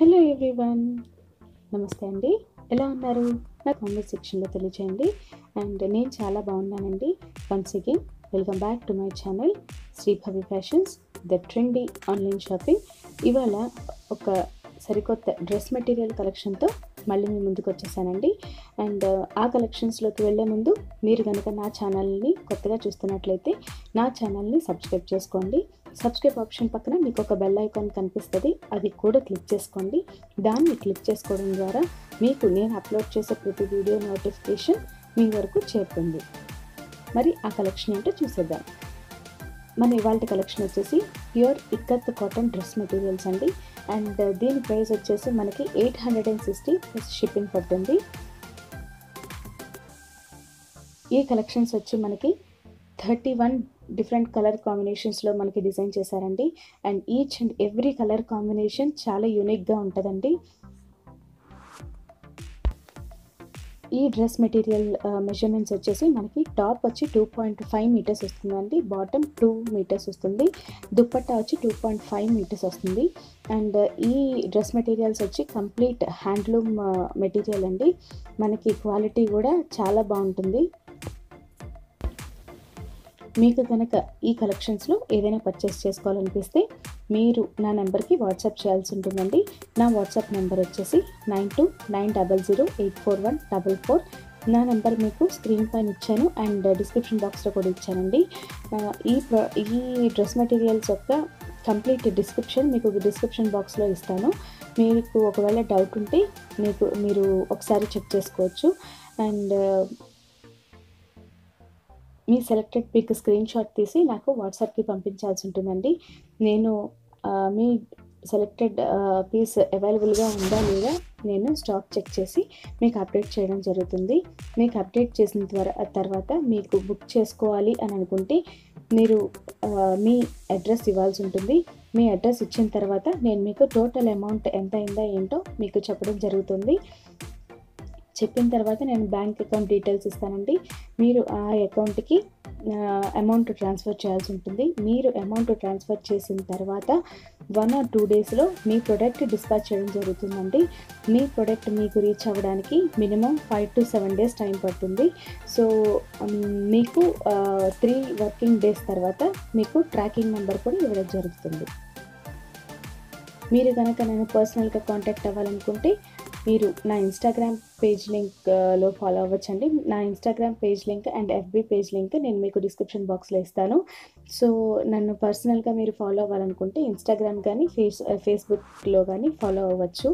hello everyone నమస్తే అండి ఎలా ఉన్నారు నా కామెంట్ సెక్షన్లో తెలియచేయండి అండ్ నేను చాలా బాగున్నానండి once again welcome back to my channel Sribhavi Fashions the trendy online shopping ఇవాళ ఒక సరికొత్త డ్రెస్ మెటీరియల్ కలెక్షన్తో మళ్ళీ మీ ముందుకు వచ్చేసానండి అండ్ ఆ కలెక్షన్స్లోకి వెళ్ళే ముందు మీరు కనుక నా ఛానల్ని కొత్తగా చూస్తున్నట్లయితే నా ఛానల్ని సబ్స్క్రైబ్ చేసుకోండి సబ్స్క్రైబ్ ఆప్షన్ పక్కన మీకు ఒక బెల్ ఐకాన్ కనిపిస్తుంది అది కూడా క్లిక్ చేసుకోండి దాన్ని క్లిక్ చేసుకోవడం ద్వారా మీకు నేను అప్లోడ్ చేసే ప్రతి వీడియో నోటిఫికేషన్ మీ వరకు చేరుతుంది మరి ఆ కలెక్షన్ ఏంటో చూసేద్దాం మన ఇవాళ కలెక్షన్ వచ్చేసి pure ikat cotton dress materials అండి అండ్ దీని ప్రైస్ వచ్చేసి మనకి eight hundred and sixty plus shipping పడుతుంది ఈ కలెక్షన్స్ వచ్చి మనకి థర్టీ వన్ డిఫరెంట్ కలర్ కాంబినేషన్స్లో మనకి డిజైన్ చేశారండి and each and every colour combination చాలా యూనిక్గా ఉంటుందండి ఈ డ్రెస్ మెటీరియల్ మెజర్మెంట్స్ వచ్చేసి మనకి టాప్ వచ్చి టూ పాయింట్ ఫైవ్ మీటర్స్ వస్తుందండి బాటమ్ టూ మీటర్స్ వస్తుంది దుప్పట్టా వచ్చి టూ పాయింట్ ఫైవ్ మీటర్స్ వస్తుంది అండ్ ఈ డ్రెస్ మెటీరియల్స్ వచ్చి కంప్లీట్ హ్యాండ్లూమ్ మెటీరియల్ అండి మనకి క్వాలిటీ కూడా చాలా బాగుంటుంది మీకు కనుక ఈ కలెక్షన్స్లో ఏదైనా పర్చేస్ చేసుకోవాలనిపిస్తే మీరు నా నెంబర్కి వాట్సాప్ చేయాల్సి ఉంటుందండి నా వాట్సాప్ నెంబర్ వచ్చేసి nine two nine double zero eight four one double four నా నెంబర్ మీకు స్క్రీన్ పైన ఇచ్చాను అండ్ డిస్క్రిప్షన్ బాక్స్లో కూడా ఇచ్చానండి ఈ ప్రో ఈ డ్రెస్ మెటీరియల్స్ యొక్క కంప్లీట్ డిస్క్రిప్షన్ మీకు డిస్క్రిప్షన్ బాక్స్లో ఇస్తాను మీకు ఒకవేళ డౌట్ ఉంటే మీకు మీరు ఒకసారి చెక్ చేసుకోవచ్చు అండ్ మీ సెలెక్టెడ్ పిక్ స్క్రీన్ షాట్ తీసి నాకు వాట్సాప్కి పంపించాల్సి ఉంటుందండి నేను మీ సెలెక్టెడ్ పీస్ అవైలబుల్గా ఉందా లేదా నేను స్టాక్ చెక్ చేసి మీకు అప్డేట్ చేయడం జరుగుతుంది మీకు అప్డేట్ చేసిన తర్వాత మీకు బుక్ చేసుకోవాలి అని అనుకుంటే మీరు మీ అడ్రస్ ఇవ్వాల్సి ఉంటుంది మీ అడ్రస్ ఇచ్చిన తర్వాత నేను మీకు టోటల్ అమౌంట్ ఎంత అయిందా ఏంటో మీకు చెప్పడం జరుగుతుంది చెప్పిన తర్వాత నేను బ్యాంక్ అకౌంట్ డీటెయిల్స్ ఇస్తానండి మీరు ఆ అకౌంట్కి అమౌంట్ ట్రాన్స్ఫర్ చేయాల్సి ఉంటుంది మీరు అమౌంట్ ట్రాన్స్ఫర్ చేసిన తర్వాత వన్ ఆర్ టూ డేస్లో మీ ప్రోడక్ట్ డిస్పాచ్ చేయడం జరుగుతుందండి మీ ప్రోడక్ట్ మీకు రీచ్ అవ్వడానికి minimum five to seven days time పడుతుంది సో మీకు త్రీ వర్కింగ్ డేస్ తర్వాత మీకు ట్రాకింగ్ నెంబర్ కూడా ఇవ్వడం జరుగుతుంది మీరు కనుక నేను పర్సనల్గా కాంటాక్ట్ అవ్వాలనుకుంటే మీరు నా ఇన్స్టాగ్రామ్ పేజ్ లింక్లో ఫాలో అవ్వచ్చండి నా Instagram page link and FB page link నేను మీకు డిస్క్రిప్షన్ బాక్స్లో ఇస్తాను సో నన్ను పర్సనల్గా మీరు ఫాలో అవ్వాలనుకుంటే ఇన్స్టాగ్రామ్ కానీ ఫేస్ ఫేస్బుక్లో కానీ ఫాలో అవ్వచ్చు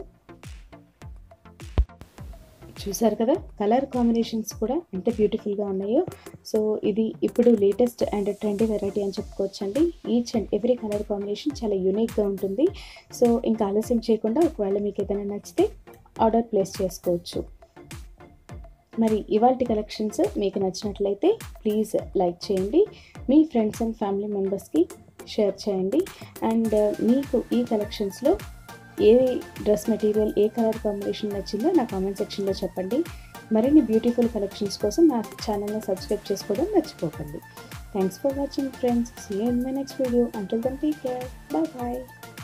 చూసారు కదా కలర్ కాంబినేషన్స్ కూడా ఎంత బ్యూటిఫుల్గా ఉన్నాయో సో ఇది ఇప్పుడు లేటెస్ట్ అండ్ ట్రెండీ వెరైటీ అని చెప్పుకోవచ్చు అండి each and every colour combination చాలా యూనిక్గా ఉంటుంది సో ఇంకా ఆలస్యం చేయకుండా ఒకవేళ మీకు ఏదైనా నచ్చితే ఆర్డర్ ప్లేస్ చేసుకోవచ్చు మరి ఇవాళ కలెక్షన్స్ మీకు నచ్చినట్లయితే ప్లీజ్ లైక్ చేయండి మీ ఫ్రెండ్స్ అండ్ ఫ్యామిలీ మెంబర్స్కి షేర్ చేయండి అండ్ మీకు ఈ కలెక్షన్స్లో ఏ డ్రెస్ మెటీరియల్ ఏ కలర్ కాంబినేషన్ నచ్చిందో నా కామెంట్ సెక్షన్లో చెప్పండి మరిన్ని బ్యూటిఫుల్ కలెక్షన్స్ కోసం నా ఛానల్ని సబ్స్క్రైబ్ చేసుకోవడం మర్చిపోకండి thanks for watching friends see in my next video until then take care bye bye